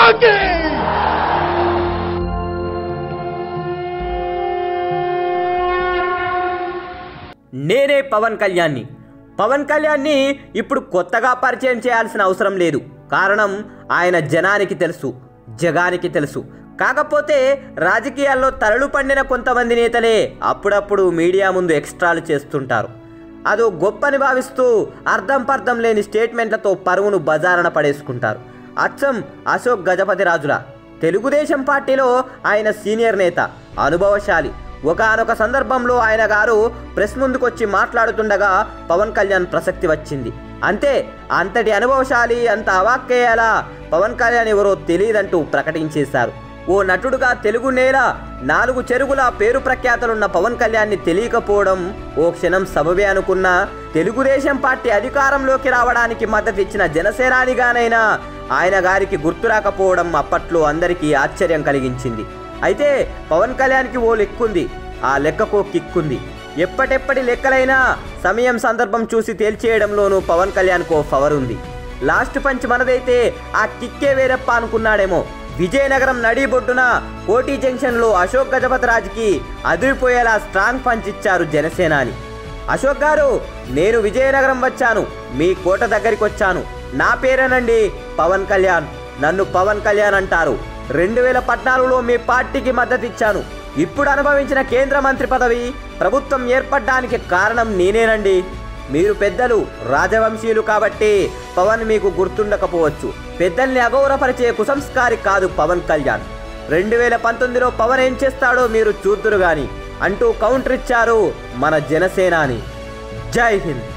की నేనే పవన్ కళ్యాణ్ని పవన్ కళ్యాణ్ని ఇప్పుడు కొత్తగా పరిచయం చేయాల్సిన అవసరం లేదు కారణం ఆయన జనానికి తెలుసు జగానికి తెలుసు కాకపోతే రాజకీయాల్లో తరలు పండిన కొంతమంది నేతలే అప్పుడప్పుడు మీడియా ముందు ఎక్స్ట్రాలు చేస్తుంటారు అదో గొప్పని భావిస్తూ అర్థం పర్థం లేని స్టేట్మెంట్లతో పరువును బజారన పడేసుకుంటారు అచ్చం అశోక్ గజపతి రాజుల తెలుగుదేశం పార్టీలో ఆయన సీనియర్ నేత అనుభవశాలి ఒకానొక సందర్భంలో ఆయన గారు ప్రెస్ ముందుకొచ్చి మాట్లాడుతుండగా పవన్ కళ్యాణ్ ప్రసక్తి వచ్చింది అంతే అంతటి అనుభవశాలి అంత అవాక్కేయాలా పవన్ కళ్యాణ్ ఎవరో తెలియదంటూ ప్రకటించేశారు ఓ నటుడుగా తెలుగు నేల నాలుగు చెరుగుల పేరు ప్రఖ్యాతలున్న పవన్ కళ్యాణ్ని తెలియకపోవడం ఓ క్షణం సబబే అనుకున్నా తెలుగుదేశం పార్టీ అధికారంలోకి రావడానికి మద్దతిచ్చిన జనసేనానిగానైనా ఆయన గారికి గుర్తు రాకపోవడం అప్పట్లో అందరికీ ఆశ్చర్యం కలిగించింది అయితే పవన్ కళ్యాణ్కి ఓ లెక్కుంది ఆ లెక్కకో కిక్కుంది ఎప్పటెప్పటి లెక్కలైనా సమయం సందర్భం చూసి తేల్చేయడంలోనూ పవన్ కళ్యాణ్కో పవర్ ఉంది లాస్ట్ పంచ్ మనదైతే ఆ కిక్కే వేరప్ప అనుకున్నాడేమో విజయనగరం నడిబొడ్డున కోటి జంక్షన్లో అశోక్ గజపతి రాజుకి అదిరిపోయేలా స్ట్రాంగ్ పంచ్ ఇచ్చారు జనసేనాని అశోక్ గారు నేను విజయనగరం వచ్చాను మీ కోట దగ్గరికి వచ్చాను నా పేరేనండి పవన్ కళ్యాణ్ నన్ను పవన్ కళ్యాణ్ అంటారు రెండు వేల పద్నాలుగులో మీ పార్టీకి మద్దతు ఇచ్చాను ఇప్పుడు అనుభవించిన కేంద్ర మంత్రి పదవి ప్రభుత్వం ఏర్పడడానికి కారణం నేనేనండి మీరు పెద్దలు రాజవంశీయులు కాబట్టి పవన్ మీకు గుర్తుండకపోవచ్చు పెద్దల్ని అగౌరవపరిచే కుసంస్కారి కాదు పవన్ కళ్యాణ్ రెండు వేల పంతొమ్మిదిలో పవన్ ఏం చేస్తాడో మీరు చూద్దురు గాని అంటూ కౌంటర్ ఇచ్చారు మన జనసేనాని జై హింద్